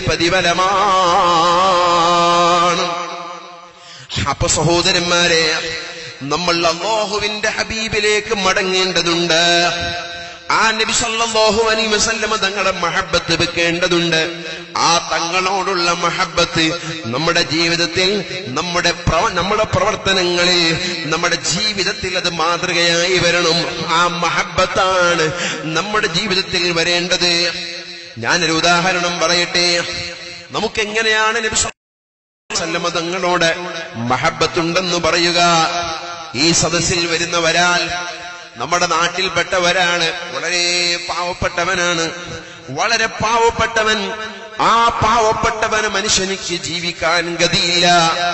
പ്രതിഫലമാണ് അപ്പൊ സഹോദരന്മാരെ നമ്മൾ അള്ളാഹുവിന്റെ ഹബീബിലേക്ക് മടങ്ങേണ്ടതുണ്ട് ആ നബി സല്ലല്ലാഹു അലൈഹി വസല്ലമ തങ്ങളുടെ മഹബത്ത് വെക്കേണ്ടതുണ്ട് ആ തങ്ങളോടുള്ള മഹബത്ത് നമ്മുടെ ജീവിതത്തിൽ നമ്മുടെ പ്രവ- നമ്മുടെ പ്രവർത്തനങ്ങളിൽ നമ്മുടെ ജീവിതത്തിൽ അത് മാതൃകയായി വരണം ആ മഹബത്താണ് നമ്മുടെ ജീവിതത്തിൽ വരേണ്ടത് ഞാനൊരു ഉദാഹരണം പറയട്ടെ നമുക്കെങ്ങനെയാണ് നബി സല്ലല്ലാഹു അലൈഹി വസല്ലമ തങ്ങളോട് മഹബത്തുണ്ടെന്ന് പറയുക ഈ സദസ്സിൽ വരുന്നവരാൽ നമ്മുടെ നാട്ടിൽപ്പെട്ടവരാണ് വളരെ പാവപ്പെട്ടവനാണ് വളരെ പാവപ്പെട്ടവൻ ആ പാവപ്പെട്ടവന് മനുഷ്യനിക്ക് ജീവിക്കാൻ ഗതിയില്ല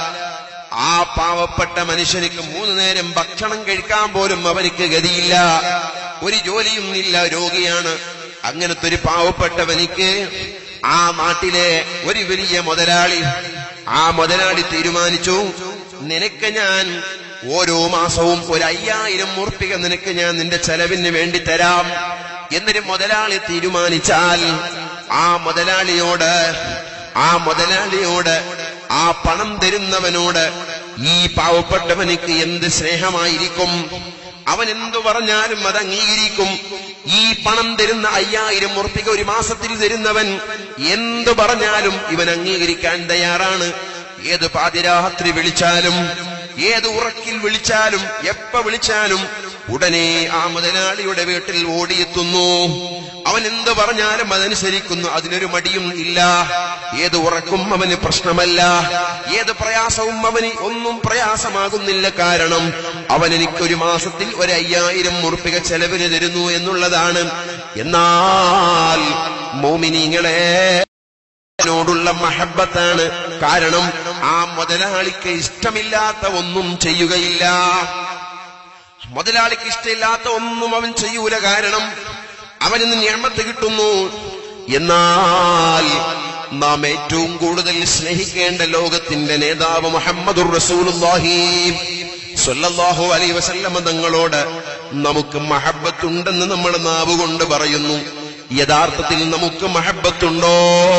ആ പാവപ്പെട്ട മനുഷ്യനിക്ക് മൂന്ന് നേരം ഭക്ഷണം കഴിക്കാൻ പോലും അവനിക്ക് ഗതിയില്ല ഒരു ജോലിയും ഇല്ല രോഗിയാണ് അങ്ങനത്തെ ഒരു പാവപ്പെട്ടവനിക്ക് ആ നാട്ടിലെ ഒരു വലിയ മുതലാളി ആ മുതലാളി തീരുമാനിച്ചു നിനക്ക് ഞാൻ ഓരോ മാസവും ഒരു അയ്യായിരം ഉറുപ്പിക നിനക്ക് ഞാൻ നിന്റെ ചെലവിന് വേണ്ടി തരാം എന്നൊരു മുതലാളി തീരുമാനിച്ചാൽ ആ മുതലാളിയോട് ആ മുതലാളിയോട് ആ പണം തരുന്നവനോട് ഈ പാവപ്പെട്ടവനിക്ക് എന്ത് സ്നേഹമായിരിക്കും അവൻ എന്തു പറഞ്ഞാലും അത് അംഗീകരിക്കും ഈ പണം തരുന്ന അയ്യായിരം ഉറപ്പിക ഒരു മാസത്തിൽ തരുന്നവൻ എന്തു പറഞ്ഞാലും ഇവൻ അംഗീകരിക്കാൻ തയ്യാറാണ് ഏത് പാതിരാത്രി വിളിച്ചാലും ഏത് ഉറക്കിൽ വിളിച്ചാലും എപ്പ വിളിച്ചാലും ഉടനെ ആ മുതലാളിയുടെ വീട്ടിൽ ഓടിയെത്തുന്നു അവൻ എന്ത് പറഞ്ഞാലും അതനുസരിക്കുന്നു അതിനൊരു മടിയും ഇല്ല ഏത് ഉറക്കും അവന് പ്രശ്നമല്ല ഏത് പ്രയാസവും അവന് ഒന്നും പ്രയാസമാകുന്നില്ല കാരണം അവൻ എനിക്കൊരു മാസത്തിൽ ഒരു അയ്യായിരം മുറുപ്പിക ചെലവിന് തരുന്നു എന്നുള്ളതാണ് എന്നാൽ മോമിനിങ്ങളെ നോടുള്ള മഹബത്താണ് കാരണം ആ മുതലാളിക്ക് ഇഷ്ടമില്ലാത്ത ഒന്നും ചെയ്യുകയില്ല മുതലാളിക്ക് ഇഷ്ടമില്ലാത്ത ഒന്നും അവൻ ചെയ്യൂല കാരണം അവനിന്ന് ഞമ്മത്ത് കിട്ടുന്നു എന്നാൽ നാം ഏറ്റവും കൂടുതൽ സ്നേഹിക്കേണ്ട ലോകത്തിന്റെ നേതാവ് മുഹമ്മദുർ റസൂലുള്ളാഹി സ്വല്ലല്ലാഹു അലൈഹി വസല്ലമ തങ്ങളോട് നമുക്ക് മഹബത്തുണ്ടെന്ന് നമ്മൾ നാവ് കൊണ്ട് പറയുന്നു യഥാർത്ഥത്തിൽ നമുക്ക് മഹബത്തുണ്ടോ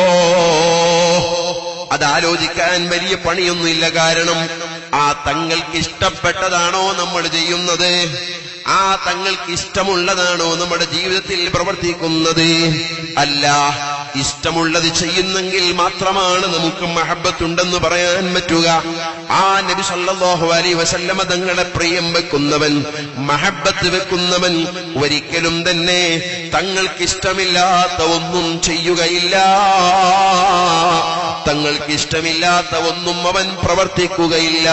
അതാലോചിക്കാൻ വലിയ പണിയൊന്നുമില്ല കാരണം ആ തങ്ങൾക്ക് ഇഷ്ടപ്പെട്ടതാണോ നമ്മൾ ചെയ്യുന്നത് ആ തങ്ങൾക്ക് ഇഷ്ടമുള്ളതാണോ നമ്മുടെ ജീവിതത്തിൽ പ്രവർത്തിക്കുന്നത് അല്ല ഇഷ്ടമുള്ളത് ചെയ്യുന്നെങ്കിൽ മാത്രമാണ് നമുക്ക് മഹബത്തുണ്ടെന്ന് പറയാൻ പറ്റുക ആ നബി സല്ലല്ലാഹു അലൈഹി വസല്ലമ തങ്ങളെ പ്രിയം വെക്കുന്നവൻ മഹബത്ത് വെക്കുന്നവൻ ഒരിക്കലും തന്നെ തങ്ങൾക്ക് ഇഷ്ടമില്ലാത്ത ഒന്നും ചെയ്യുകയില്ല തങ്ങൾക്ക് ഇഷ്ടമില്ലാത്ത ഒന്നും അവൻ പ്രവർത്തിക്കുകയില്ല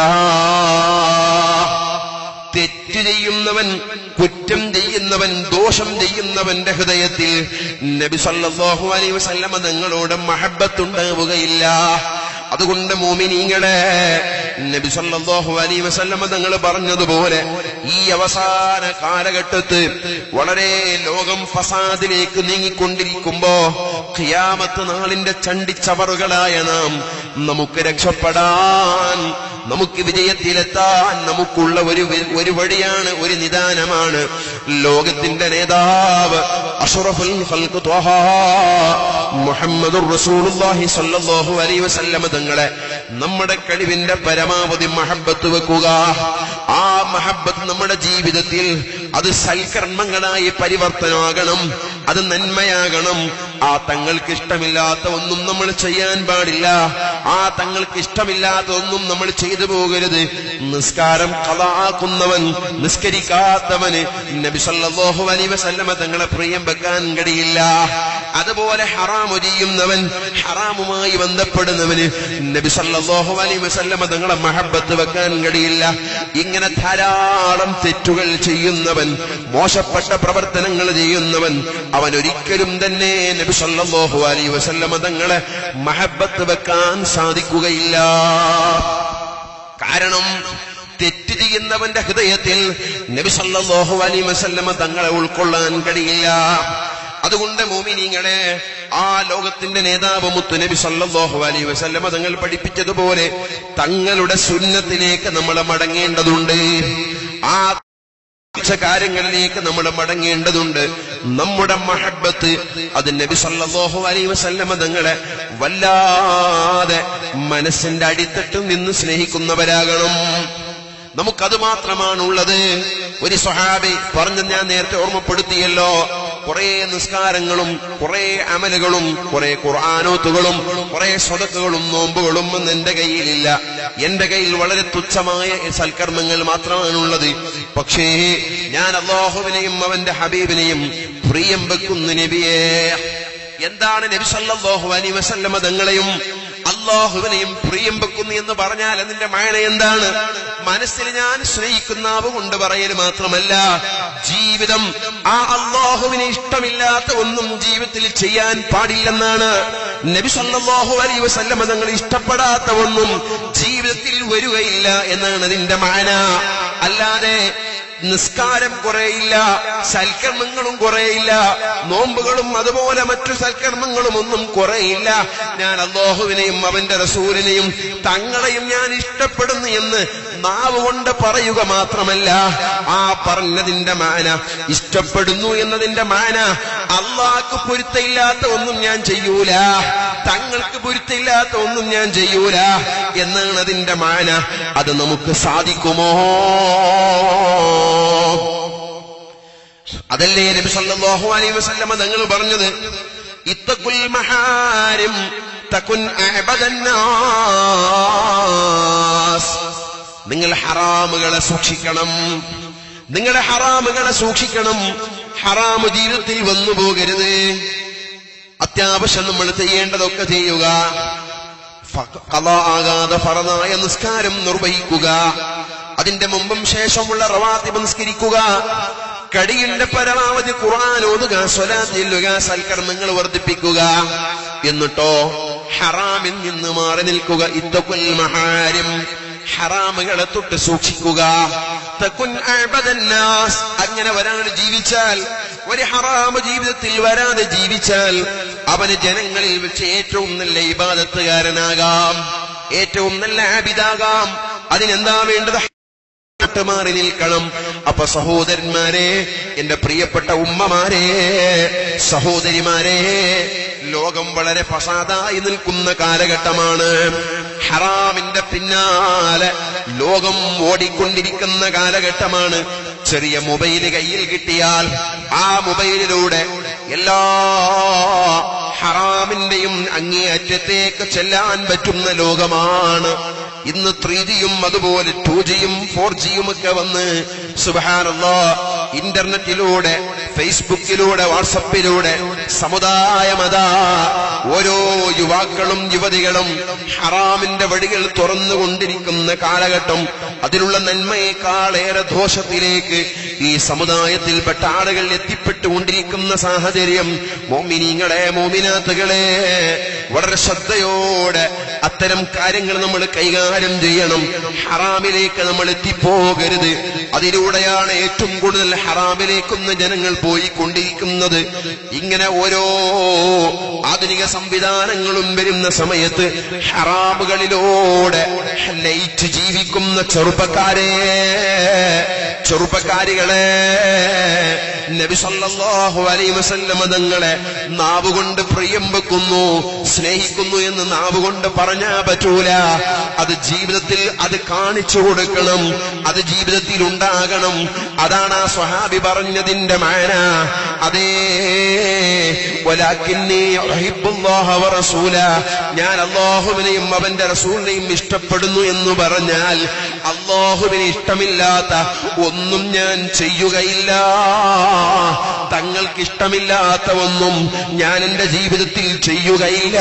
തെറ്റ് ചെയ്യുന്നവൻ കുറ്റം ചെയ്യുന്നവൻ ദോഷം ചെയ്യുന്നവന്റെ ഹൃദയത്തിൽ നബി സല്ലല്ലാഹു അലൈഹി വസല്ലമ തങ്ങളോട് മഹബത്തുണ്ടാവുകയില്ല അതുകൊണ്ട് മോമിനീങ്ങളെ നബി സല്ലല്ലാഹു അലൈഹി വസല്ലമ തങ്ങൾ പറഞ്ഞതുപോലെ ഈ അവസാന കാലഘട്ടത്ത് വളരെ ലോകം ഫസാദിലേക്ക് നീങ്ങിക്കൊണ്ടിരിക്കുമ്പോ ഖിയാമത്ത് നാളിന്റെ ചണ്ടിച്ചവറുകളായ നാം നമുക്ക് രക്ഷപ്പെടാൻ നമുക്ക് വിജയത്തിലെത്താൻ നമുക്കുള്ള ഒരു വി- ഒരു വഴിയാണ് ഒരു നിദാനമാണ് ലോകത്തിന്റെ നേതാവ് അഷറഫുൽ ഖൽഖ് ത്വഹ മുഹമ്മദുർ റസൂലുള്ളാഹി സ്വല്ലല്ലാഹു അലൈഹി വസല്ലമ തങ്ങളെ നമ്മുടെ കഴിവിന്റെ പരമാവധി മഹബത്ത് വെക്കുക ആ മഹബത്ത് നമ്മുടെ ജീവിതത്തിൽ അത് സൽക്കർമ്മങ്ങളായി പരിവർത്തനമാകണം അത് നന്മയാകണം ആ തങ്ങൾക്ക് ഇഷ്ടമില്ലാത്ത ഒന്നും നമ്മൾ ചെയ്യാൻ പാടില്ല ആ തങ്ങൾക്ക് ഇഷ്ടമില്ലാത്ത ഒന്നും നമ്മൾ ചെയ്തു പോകരുത് നിസ്കാരം കളാക്കുന്നവൻ നിസ്കരിക്കാത്തവന് നബി സല്ലല്ലാഹു അലൈഹി വസല്ലമ തങ്ങളെ പ്രിയം വെക്കാൻ കഴിയില്ല അതുപോലെ ഹറാമു ചെയ്യുന്നവൻ ഹറാമുമായി ബന്ധപ്പെടുന്നവന് നബി സല്ലല്ലാഹു അലൈഹി വസല്ലമ തങ്ങളെ മഹബത്ത് വെക്കാൻ കഴിയില്ല ഇങ്ങനെ ധാരാളം തെറ്റുകൾ ചെയ്യുന്നവൻ മോശപ്പെട്ട പ്രവർത്തനങ്ങൾ ചെയ്യുന്നവൻ അവൻ ഒരിക്കലും തന്നെ നബി സല്ലല്ലാഹു അലൈഹി വസല്ലമ തങ്ങളെ മഹബത്ത് വെക്കാൻ സാധിക്കുകയില്ല കാരണം തെറ്റ് ചെയ്യുന്നവന്റെ ഹൃദയത്തിൽ നബി സല്ലല്ലാഹു അലൈഹി വസല്ലമ തങ്ങളെ ഉൾക്കൊള്ളാൻ കഴിയില്ല അതുകൊണ്ട് മോമിനിങ്ങളെ ആ ലോകത്തിന്റെ നേതാവ് മുത്തു നബി സല്ലല്ലാഹു അലൈഹി വസല്ലമ തങ്ങൾ പഠിപ്പിച്ചതുപോലെ തങ്ങളുടെ സുന്നത്തിലേക്ക് നമ്മൾ മടങ്ങേണ്ടതുണ്ട് ആ ച്ച കാര്യങ്ങളിലേക്ക് നമ്മൾ മടങ്ങേണ്ടതുണ്ട് നമ്മുടെ മഹബത്ത് അത് നബി സല്ലല്ലാഹു അലൈഹി വസല്ലമ തങ്ങളെ വല്ലാതെ മനസ്സിന്റെ അടിത്തട്ടിൽ നിന്ന് സ്നേഹിക്കുന്നവരാകണം നമുക്കത് മാത്രമാണുള്ളത് ഒരു സ്വഹാബി പറഞ്ഞ് ഞാൻ നേരത്തെ ഓർമ്മപ്പെടുത്തിയല്ലോ കുറെ നിസ്കാരങ്ങളും കുറെ അമലുകളും കുറെ ഖുർആാനോത്തുകളും കുറെ സ്വതക്കുകളും നോമ്പുകളും ഒന്നും എന്റെ കയ്യിലില്ല എന്റെ കയ്യിൽ വളരെ തുച്ഛമായ സൽക്കർമ്മങ്ങൾ മാത്രമാണുള്ളത് പക്ഷേ ഞാൻ അള്ളാഹുവിനെയും അവന്റെ ഹബീബിനെയും പ്രിയം വെക്കുന്നു നബിയെ എന്താണ് നബി സല്ലല്ലാഹു അലൈഹി വസല്ലമ തങ്ങളെയും അള്ളാഹുവിനെയും പ്രിയം വെക്കുന്നു എന്ന് പറഞ്ഞാൽ അതിന്റെ മഴ എന്താണ് മനസ്സിൽ ഞാൻ സ്നേഹിക്കുന്നാവ് കൊണ്ട് പറയൽ മാത്രമല്ല ജീവിതം ആ അള്ളാഹുവിനെ ഇഷ്ടമില്ലാത്ത ഒന്നും ജീവിതത്തിൽ ചെയ്യാൻ പാടില്ലെന്നാണ് നബി സല്ലല്ലാഹു അലൈഹി വസല്ലമ തങ്ങൾ ഇഷ്ടപ്പെടാത്ത ഒന്നും ജീവിതത്തിൽ വരികയില്ല എന്നാണ് അതിന്റെ മാന അല്ലാതെ നിസ്കാരം കുറയില്ല സൽക്കർമ്മങ്ങളും കുറയില്ല നോമ്പുകളും അതുപോലെ മറ്റു സൽക്കർമ്മങ്ങളും ഒന്നും കുറയില്ല ഞാൻ അള്ളാഹുവിനെയും അവന്റെ റസൂലിനെയും തങ്ങളെയും ഞാൻ ഇഷ്ടപ്പെടുന്നു എന്ന് നാവ് കൊണ്ട് പറയുക മാത്രമല്ല ആ പറഞ്ഞതിന്റെ മാന ഇഷ്ടപ്പെടുന്നു എന്നതിന്റെ മാന അള്ളാഹ്ക്ക് പൊരുത്തയില്ലാത്ത ഒന്നും ഞാൻ ചെയ്യൂല തങ്ങൾക്ക് പൊരുത്തയില്ലാത്ത ഒന്നും ഞാൻ ചെയ്യൂല എന്നാണ് അതിന്റെ മാന അത് നമുക്ക് സാധിക്കുമോ അതല്ലേ നബി സല്ലല്ലാഹു അലൈഹി വസല്ലമ തങ്ങൾ പറഞ്ഞത് ഇത്തഖുൽ മഹാരിം തകുൻ അഅബദന്നാസ് നിങ്ങൾ ഹറാമുകളെ സൂക്ഷിക്കണം നിങ്ങളുടെ ഹറാമുകളെ സൂക്ഷിക്കണം ഹറാമു ജീവിതത്തിൽ വന്നു പോകരുത് അത്യാവശ്യം നമ്മൾ ചെയ്യേണ്ടതൊക്കെ ചെയ്യുക കഥ ആകാതെ ഫറനായ നിസ്കാരം നിർവഹിക്കുക അതിന്റെ മുമ്പും ശേഷമുള്ള റവാത്തിബ് നിസ്കരിക്കുക കടിയുടെ പരമാവധി ഖുർആൻ ഓതുക സ്വലാത്ത് ചെല്ലുക സൽക്കർമ്മങ്ങൾ വർദ്ധിപ്പിക്കുക എന്നിട്ടോ ഹറാമിൽ നിന്ന് മാറി നിൽക്കുക ഇത്തക്കുൽ മഹാരം ഹറാമുകളെ തൊട്ട് സൂക്ഷിക്കുക തക്കുൻ അഅബദന്നാസ്. അങ്ങനെ ഒരാൾ ജീവിച്ചാൽ ഒരു ഹറാമ് ജീവിതത്തിൽ വരാതെ ജീവിച്ചാൽ അവന് ജനങ്ങളിൽ വെച്ച് ഏറ്റവും നല്ല ഇബാദത്തുകാരനാകാം ഏറ്റവും നല്ല ആബിദാകാം അതിനെന്താ വേണ്ടത് ട്ട് മാറി നിൽക്കണം അപ്പൊ സഹോദരന്മാരെ എന്റെ പ്രിയപ്പെട്ട ഉമ്മമാരെ സഹോദരിമാരെ ലോകം വളരെ ഫസാദായി നിൽക്കുന്ന കാലഘട്ടമാണ് ഹറാമിന്റെ പിന്നാലെ ലോകം ഓടിക്കൊണ്ടിരിക്കുന്ന കാലഘട്ടമാണ് ചെറിയ മൊബൈല് കയ്യിൽ കിട്ടിയാൽ ആ മൊബൈലിലൂടെ എല്ലാ ഹറാമിന്റെയും അങ്ങേയറ്റത്തേക്ക് ചെല്ലാൻ പറ്റുന്ന ലോകമാണ് ഇന്ന് ത്രീ ജിയും അതുപോലെ ടു ജിയും ഫോർ ജിയും ഒക്കെ വന്ന് സുബാനല്ലോ ഇന്റർനെറ്റിലൂടെ ഫേസ്ബുക്കിലൂടെ വാട്സപ്പിലൂടെ സമുദായമതാ ഓരോ യുവാക്കളും യുവതികളും ഹറാമിന്റെ വഴികൾ തുറന്നുകൊണ്ടിരിക്കുന്ന കാലഘട്ടം അതിലുള്ള നന്മയേക്കാളേറെ ദോഷത്തിലേക്ക് ഈ സമുദായത്തിൽപ്പെട്ട ആളുകൾ എത്തിപ്പെട്ടുകൊണ്ടിരിക്കുന്ന സാഹചര്യം മോമിനിങ്ങളെ മോമിനാത്തുകളെ വളരെ ശ്രദ്ധയോടെ അത്തരം കാര്യങ്ങൾ നമ്മൾ കൈകാര്യം ചെയ്യണം ഹറാമിലേക്ക് നമ്മൾ എത്തിപ്പോകരുത് അതിലൂടെയാണ് ഏറ്റവും കൂടുതൽ ഹറാമിലേക്കൊന്ന് ജനങ്ങൾ പോയിക്കൊണ്ടിരിക്കുന്നത് ഇങ്ങനെ ഓരോ ആധുനിക സംവിധാനങ്ങളും വരുന്ന സമയത്ത് ഹറാമുകളിലൂടെ ലയിച്ച് ജീവിക്കുന്ന ചെറുപ്പക്കാരെ ചെറുപ്പക്കാരികളെ നബി സല്ലല്ലാഹു അലൈഹി വസല്ലമ തങ്ങളെ നാവുകൊണ്ട് പ്രിയം വെക്കുന്നു സ്നേഹിക്കുന്നു എന്ന് നാവുകൊണ്ട് പറഞ്ഞാ പറ്റൂല അത് ജീവിതത്തിൽ അത് കാണിച്ചു കൊടുക്കണം അത് ജീവിതത്തിൽ ഉണ്ടാകണം അതാണ് ആ സ്വഹാബി പറഞ്ഞതിന്റെ മാന അതേ വലാക്കിന്നീ ഉഹിബ്ബുല്ലാഹ വറസൂല ഞാൻ അള്ളാഹുവിനെയും അവന്റെ റസൂലിനെയും ഇഷ്ടപ്പെടുന്നു എന്ന് പറഞ്ഞാൽ അള്ളാഹുവിന് ഇഷ്ടമില്ലാത്ത ഒന്നും ഞാൻ ചെയ്യുകയില്ല തങ്ങൾക്ക് ഇഷ്ടമില്ലാത്ത ഒന്നും ഞാൻ എന്റെ ജീവിതത്തിൽ ചെയ്യുകയില്ല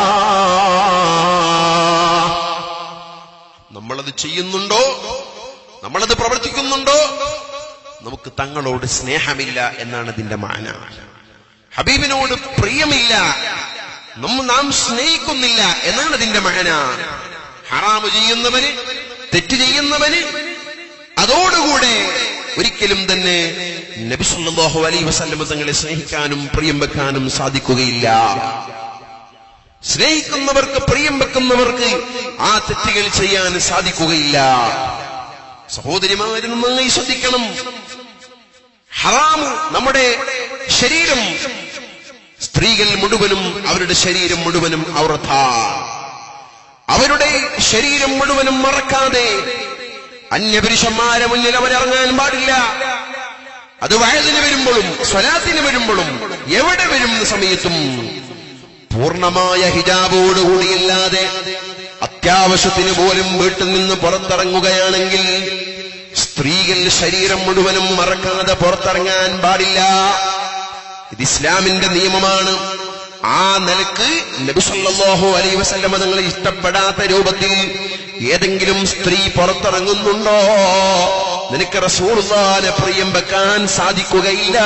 നമ്മളത് ചെയ്യുന്നുണ്ടോ നമ്മളത് പ്രവർത്തിക്കുന്നുണ്ടോ നമുക്ക് തങ്ങളോട് സ്നേഹമില്ല എന്നാണ് ഇതിന്റെ മാന ഹബീബിനോട് പ്രിയമില്ല നമ്മ നാം സ്നേഹിക്കുന്നില്ല എന്നാണ് ഇതിന്റെ മാന ഹറാമ് ചെയ്യുന്നവന് തെറ്റ് ചെയ്യുന്നവന് അതോടുകൂടെ ഒരിക്കലും തന്നെ നബി സല്ലല്ലാഹു അലൈഹി വസല്ലം തങ്ങളെ സ്നേഹിക്കാനും പ്രിയം വെക്കാനും സാധിക്കുകയില്ല സ്നേഹിക്കുന്നവർക്ക് പ്രിയം വെക്കുന്നവർക്ക് ആ തെറ്റുകൾ ചെയ്യാൻ സാധിക്കുകയില്ല സഹോദരിമാര് നന്നായി ശ്രദ്ധിക്കണം ഹറാമ് നമ്മുടെ ശരീരം സ്ത്രീകൾ മുഴുവനും അവരുടെ ശരീരം മുഴുവനും ഔറത്താണ് അവരുടെ ശരീരം മുഴുവനും മറക്കാതെ അന്യപുരുഷന്മാരെ മുന്നിൽ അവരിറങ്ങാൻ പാടില്ല അത് വയലിന് വരുമ്പോഴും സ്വലാത്തിന് വരുമ്പോഴും എവിടെ വരുന്ന സമയത്തും പൂർണ്ണമായ ഹിജാബോടുകൂടിയല്ലാതെ അത്യാവശ്യത്തിന് പോലും വീട്ടിൽ നിന്ന് പുറത്തിറങ്ങുകയാണെങ്കിൽ സ്ത്രീകൾ ശരീരം മുഴുവനും മറക്കാതെ പുറത്തിറങ്ങാൻ പാടില്ല ഇത് ഇസ്ലാമിന്റെ നിയമമാണ് ആ നിലക്ക് നബിസല്ലാഹു അലൈ വസല്ലമ തങ്ങളെ ഇഷ്ടപ്പെടാത്ത രൂപത്തിൽ ഏതെങ്കിലും സ്ത്രീ പുറത്തിറങ്ങുന്നുണ്ടോ നിനക്ക് റസൂർദാനെ പ്രിയം വെക്കാൻ സാധിക്കുകയില്ല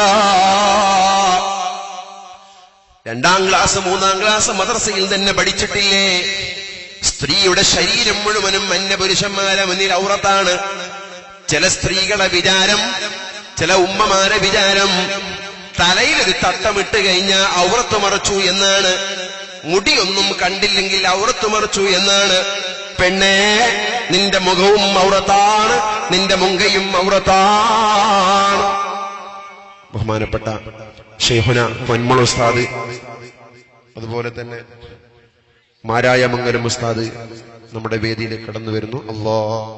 രണ്ടാം ക്ലാസ് മൂന്നാം ക്ലാസ് മദ്രസയിൽ തന്നെ പഠിച്ചിട്ടില്ലേ സ്ത്രീയുടെ ശരീരം മുഴുവനും അന്യപുരുഷന്മാരെ മുന്നിൽ ഔറത്താണ് ചില സ്ത്രീകളെ വിചാരം ചില ഉമ്മമാരെ വിചാരം തലയിലൊരു തട്ടമിട്ട് കഴിഞ്ഞാൽ ഔറത്ത് മറച്ചു എന്നാണ് മുടിയൊന്നും കണ്ടില്ലെങ്കിൽ ഔറത്ത് മറച്ചു എന്നാണ് പെണ്ണേ നിന്റെ മുഖവും ഔറത്താണ് നിന്റെ മുങ്കയും ഔറത്താണ് ബഹുമാനപ്പെട്ട ഷെയ്ഹുന പൊന്മൾ ഉസ്താദ് അതുപോലെ തന്നെ മാരായ മംഗലം ഉസ്താദ് നമ്മുടെ വേദിയിൽ കടന്നു വരുന്നു അല്ലാ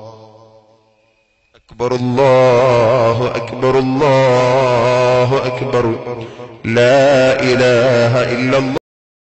أكبر الله أكبر الله أكبر لا إله إلا الله